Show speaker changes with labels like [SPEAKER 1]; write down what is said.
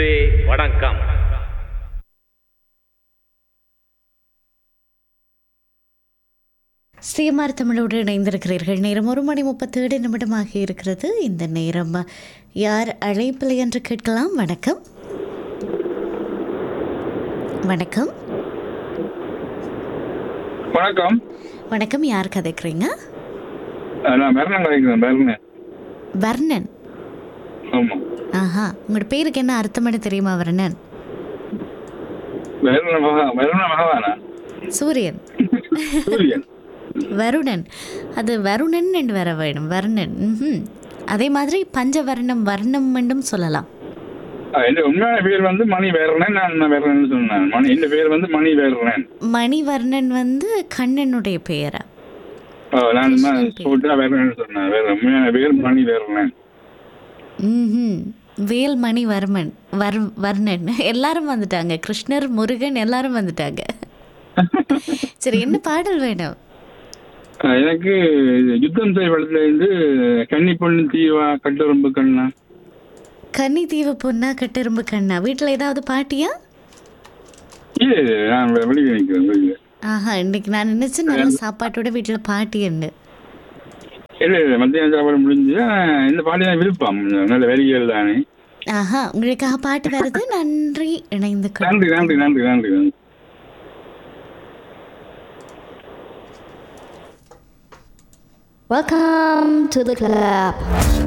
[SPEAKER 1] நன்றி வணக்கம்
[SPEAKER 2] ஸ்ரீமார் தமிழோடு இணைந்திருக்கிறீர்கள் நேரம் ஒரு மணி முப்பத்தேழு நிமிடமாக இருக்கிறது இந்த நேரம் யார் அழைப்பில் என்று கேட்கலாம் வணக்கம் வணக்கம்
[SPEAKER 3] வணக்கம்
[SPEAKER 2] வணக்கம் யார் கதைக்கிறீங்க
[SPEAKER 3] அஹ் நான் மெர்னன் கதைக்கிறேன் மெர்னன்
[SPEAKER 2] வர்ணன்
[SPEAKER 3] ஆமாம்
[SPEAKER 2] ஆஹா உங்களோட பேருக்கு என்ன அர்த்தம்னு தெரியுமா வர்ணன்
[SPEAKER 3] மெர்ன மகா மெர்ன மகவானா
[SPEAKER 2] சூரியன்
[SPEAKER 3] சூரியன்
[SPEAKER 2] வருணன் அது வருணன் என்று வர வேணும் வர்ணன் ம்ஹும். அதே மாதிரி பஞ்சவர்ணம் வர்ணம் என்றும் சொல்லலாம்
[SPEAKER 3] அஹ் என் உண்மையான பேர் வந்து மணி வேர்னன் நான் வேர்னன் சொன்னேன் மணி என் பேர் வந்து மணி வேர்னன்
[SPEAKER 2] மணிவர்ணன் வந்து கண்ணனுடைய பெயரா
[SPEAKER 3] அஹ் நான் சொல்லிட்டு வேர்னன் சொன்னேன் வேற உண்மையான பேர் மணி வேர்னன்
[SPEAKER 2] ம் வேல்மணிவர்மன் வர் வர்ணன் எல்லாரும் வந்துட்டாங்க கிருஷ்ணர் முருகன் எல்லாரும் வந்துட்டாங்க சரி என்ன பாடல் வேணும்
[SPEAKER 3] அஹ் எனக்கு யுத்தம் செய்ய படத்துல இருந்து கன்னி பொண்ணு தீவா கட்டுரம்பு கண்ணா
[SPEAKER 2] கன்னி தீவு பொண்ணா கட்டெரும்பு கண்ணா வீட்டில் ஏதாவது பாட்டியா
[SPEAKER 3] இது நான் வெ- வெளியே நிற்கிறேன் வெளியே
[SPEAKER 2] ஆஹா இன்னைக்கு நான் நினைச்சேன் நல்ல சாப்பாட்டோட வீட்டில் பாட்டி உண்டு
[SPEAKER 3] இல்லை இல்லை மத்தியான சாப்பாடு முடிஞ்சு அஹ் இந்த பாட்டு தான் விருப்பம் நல்ல வரிகள் தானே
[SPEAKER 2] ஆஹா உங்களுக்காக பாட்டு வருது நன்றி இணைந்து கொள்
[SPEAKER 3] நன்றி நன்றி நன்றி நன்றி நன்றி
[SPEAKER 4] Welcome to the club.